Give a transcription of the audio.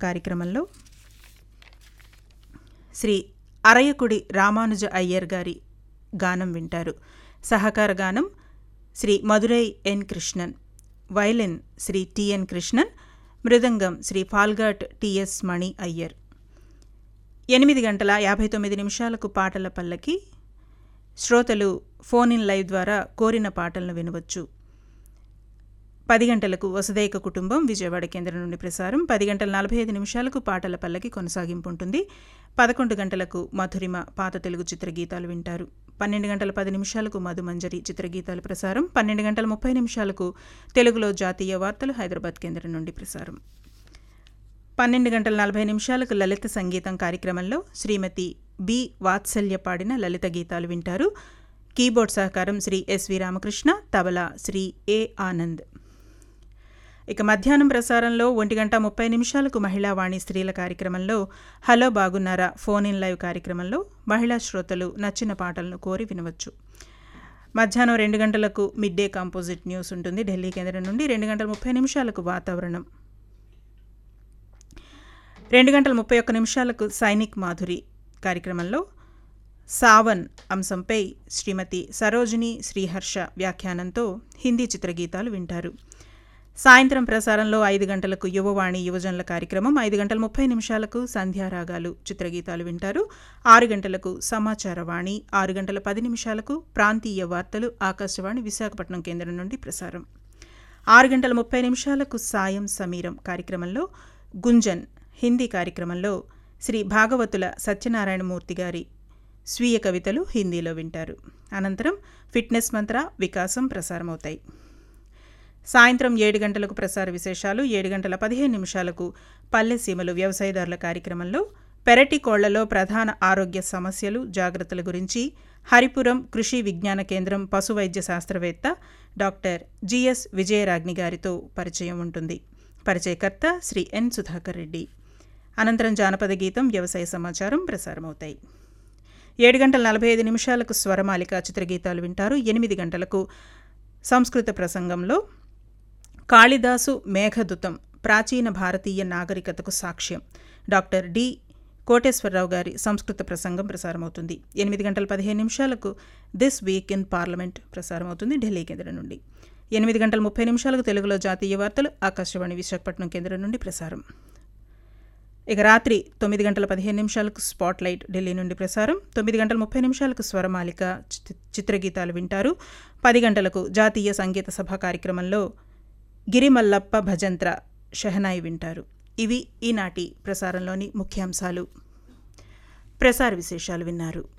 కార్యక్రమంలో శ్రీ అరయకుడి రామానుజ అయ్యర్ గారి గానం వింటారు సహకార గానం Shri Madurai N Krishnan violin Shri TN Krishnan మృదంగం శ్రీ ఫాల్ఘాట్ టిఎస్ మణి అయ్యర్ ఎనిమిది గంటల యాభై తొమ్మిది నిమిషాలకు పాటల పల్లకి శ్రోతలు ఫోన్ ఇన్ లైవ్ ద్వారా కోరిన పాటలను వినవచ్చు పది గంటలకు వసుదైక కుటుంబం విజయవాడ కేంద్రం నుండి ప్రసారం పది గంటల నలభై ఐదు నిమిషాలకు పాటల పల్లకి కొనసాగింపు ఉంటుంది పదకొండు గంటలకు మధురిమ పాత తెలుగు చిత్రగీతాలు వింటారు పన్నెండు గంటల పది నిమిషాలకు మధుమంజరి చిత్రగీతాలు ప్రసారం పన్నెండు గంటల ముప్పై నిమిషాలకు తెలుగులో జాతీయ వార్తలు హైదరాబాద్ కేంద్రం నుండి ప్రసారం పన్నెండు గంటల నలభై నిమిషాలకు లలిత సంగీతం కార్యక్రమంలో శ్రీమతి బి వాత్సల్య పాడిన లలిత గీతాలు వింటారు కీబోర్డ్ సహకారం శ్రీ ఎస్వి రామకృష్ణ తబలా శ్రీ ఏ ఆనంద్ ఇక మధ్యాహ్నం ప్రసారంలో ఒంటి గంట ముప్పై నిమిషాలకు మహిళా వాణి స్త్రీల కార్యక్రమంలో హలో బాగున్నారా ఫోన్ ఇన్ లైవ్ కార్యక్రమంలో మహిళా శ్రోతలు నచ్చిన పాటలను కోరి వినవచ్చు మధ్యాహ్నం రెండు గంటలకు మిడ్ డే కాంపోజిట్ న్యూస్ ఉంటుంది ఢిల్లీ కేంద్రం నుండి రెండు గంటల ముప్పై నిమిషాలకు వాతావరణం రెండు గంటల ముప్పై ఒక్క నిమిషాలకు సైనిక్ మాధురి కార్యక్రమంలో సావన్ అంశంపై శ్రీమతి సరోజిని శ్రీహర్ష వ్యాఖ్యానంతో హిందీ చిత్రగీతాలు వింటారు సాయంత్రం ప్రసారంలో ఐదు గంటలకు యువవాణి యువజనుల కార్యక్రమం ఐదు గంటల ముప్పై నిమిషాలకు సంధ్యారాగాలు చిత్రగీతాలు వింటారు ఆరు గంటలకు సమాచార వాణి ఆరు గంటల పది నిమిషాలకు ప్రాంతీయ వార్తలు ఆకాశవాణి విశాఖపట్నం కేంద్రం నుండి ప్రసారం ఆరు గంటల ముప్పై నిమిషాలకు సాయం సమీరం కార్యక్రమంలో గుంజన్ హిందీ కార్యక్రమంలో శ్రీ భాగవతుల సత్యనారాయణమూర్తి గారి స్వీయ కవితలు హిందీలో వింటారు అనంతరం ఫిట్నెస్ మంత్ర వికాసం ప్రసారమవుతాయి సాయంత్రం ఏడు గంటలకు ప్రసార విశేషాలు ఏడు గంటల పదిహేను నిమిషాలకు పల్లె సీమలు వ్యవసాయదారుల కార్యక్రమంలో పెరటి కోళ్లలో ప్రధాన ఆరోగ్య సమస్యలు జాగ్రత్తల గురించి హరిపురం కృషి విజ్ఞాన కేంద్రం పశు వైద్య శాస్త్రవేత్త డాక్టర్ జిఎస్ విజయరాగ్ని గారితో పరిచయం ఉంటుంది పరిచయకర్త శ్రీ ఎన్ సుధాకర్ రెడ్డి అనంతరం జానపద గీతం వ్యవసాయ సమాచారం ప్రసారమవుతాయి ఏడు గంటల నలభై ఐదు నిమిషాలకు స్వరమాలిక చిత్రగీతాలు వింటారు ఎనిమిది గంటలకు సంస్కృత ప్రసంగంలో కాళిదాసు మేఘదుతం ప్రాచీన భారతీయ నాగరికతకు సాక్ష్యం డాక్టర్ డి కోటేశ్వరరావు గారి సంస్కృత ప్రసంగం ప్రసారమవుతుంది ఎనిమిది గంటల పదిహేను నిమిషాలకు దిస్ వీక్ ఇన్ పార్లమెంట్ ప్రసారమవుతుంది ఢిల్లీ కేంద్రం నుండి ఎనిమిది గంటల ముప్పై నిమిషాలకు తెలుగులో జాతీయ వార్తలు ఆకాశవాణి విశాఖపట్నం కేంద్రం నుండి ప్రసారం ఇక రాత్రి తొమ్మిది గంటల పదిహేను నిమిషాలకు స్పాట్ లైట్ ఢిల్లీ నుండి ప్రసారం తొమ్మిది గంటల ముప్పై నిమిషాలకు స్వరమాలిక చిత్రగీతాలు వింటారు పది గంటలకు జాతీయ సంగీత సభ కార్యక్రమంలో గిరిమల్లప్ప భజంత్ర షెహనాయి వింటారు ఇవి ఈనాటి ప్రసారంలోని ముఖ్యాంశాలు ప్రసార విశేషాలు విన్నారు